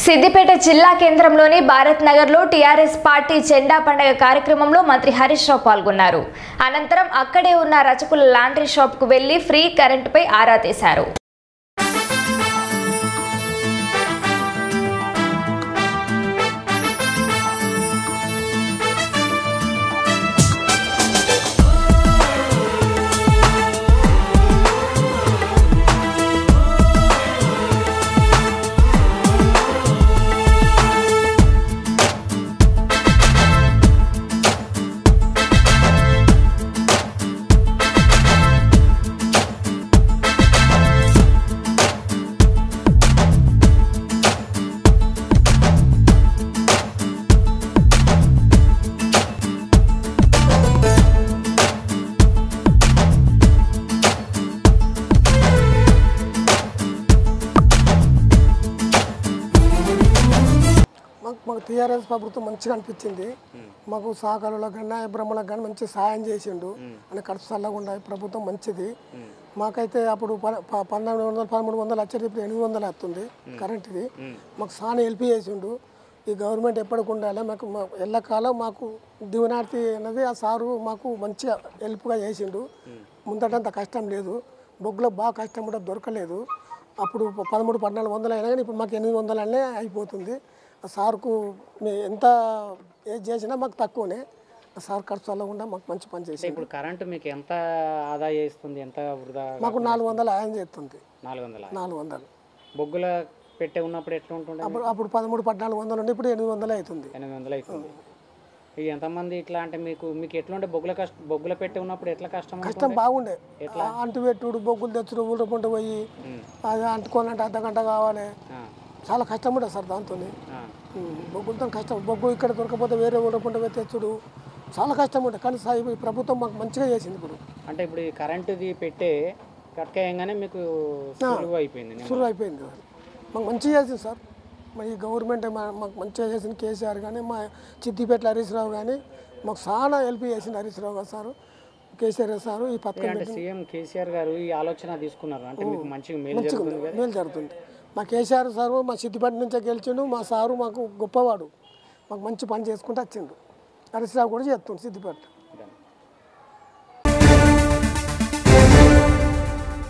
సిద్దిపేట జిల్లా కేంద్రంలోని భారత్ నగర్లో టీఆర్ఎస్ పార్టీ జెండా పండుగ కార్యక్రమంలో మంత్రి హరీష్ రావు పాల్గొన్నారు అనంతరం అక్కడే ఉన్న రచకుల లాండ్రీ షాప్కు వెళ్లి ఫ్రీ కరెంటుపై ఆరా తీశారు మాకు మాకు టీఆర్ఎస్ ప్రభుత్వం మంచిగా అనిపించింది మాకు సహకారులకు కానీ బ్రహ్మలకు కానీ మంచి సాయం చేసిండు అని ఖర్చు చల్లకుండా ఈ ప్రభుత్వం మంచిది మాకైతే అప్పుడు ప- ప- పన్నెండు వందలు పదమూడు వందలు వచ్చేది ఇప్పుడు ఎనిమిది వందలు వస్తుంది కరెంట్ది మాకు చాలా హెల్ప్ చేసిండు ఈ గవర్నమెంట్ ఎప్పటికి ఉండాలి మాకు మా ఎల్లకాలం మాకు దివనార్తి అనేది ఆ సారు మాకు మంచిగా హెల్ప్గా చేసిండు ముందటంత కష్టం లేదు బొగ్గులో బాగా కష్టం కూడా దొరకలేదు అప్పుడు ప- పదమూడు పద్నాలుగు వందలు అయినా కానీ ఇప్పుడు మాకు ఎనిమిది వందలనే అయిపోతుంది ఆ సార్కు మేము ఎంత ఏది చేసినా మాకు తక్కువనే ఆ సార్ ఖర్చు అల్లకుండా మాకు మంచి పని చేసి ఇప్పుడు కరెంటు మీకు ఎంత ఆదా చేస్తుంది ఎంత వృధా మాకు నాలుగు వందలు ఆయన చేస్తుంది నాలుగు వందల నాలుగు వందలు బొగ్గుల పెట్టే ఉన్నప్పుడు ఎట్లా ఉంటుండే అప్పుడు అప్పుడు పదమూడు పద్నాలుగు వందలు ఉండి ఇప్పుడు ఎనిమిది వందలు అవుతుంది ఎనిమిది వందలు అవుతుంది ఇక ఎంతమంది ఇట్లా అంటే మీకు మీకు ఎట్లుండే బొగ్గుల కష్ట బొగ్గుల పెట్టే ఉన్నప్పుడు ఎట్లా కష్టం కష్టం ఉంటుండే? బాగుండే అంటు పెట్టుడు బొగ్గులు తెచ్చుడు ఊళ్ళ పంట పోయి అది అంటుకోవాలంటే అర్ధ గంట కావాలి ఆ, చాలా కష్టం ఉంటుంది సార్ దాంతో ఆ. బొగ్గులతో కష్టం బొగ్గు ఇక్కడ దొరకపోతే వేరే ఊళ్ళ పంట పోయి తెచ్చుడు చాలా కష్టం ఉంటుంది కానీ సార్ ఈ ప్రభుత్వం మాకు మంచిగా చేసింది ఇప్పుడు అంటే ఇప్పుడు ఈ కరెంటుది పెట్టే కట్కేయంగానే మీకు సులువు అయిపోయింది సులువు అయిపోయింది సార్ మాకు మంచిగా చేసింది సార్ మరి ఈ గవర్నమెంట్ మా- మాకు మంచిగా చేసింది కేసీఆర్ కానీ మా చిత్తిపేటల హరీష్ రావు కానీ మాకు చాలా హెల్ప్ చేసింది హరీష్ రావు గారు సారు కేసీఆర్ సారు ఈ పథకం అంటే సీఎం కేసీఆర్ గారు ఈ ఆలోచన తీసుకున్నారు అంటే మీకు మంచిగా మేలు జరుగుతుంది కదా మేలు జరుగుతుంది మా కేసీఆర్ సారు మా సిద్దిపేట నుంచే గెలిచిండు మా సారు మాకు గొప్పవాడు మాకు మంచి పని చేసుకుంటూ వచ్చిండు హరీష్ రావు కూడా చేస్తుండు సిద్దిపేట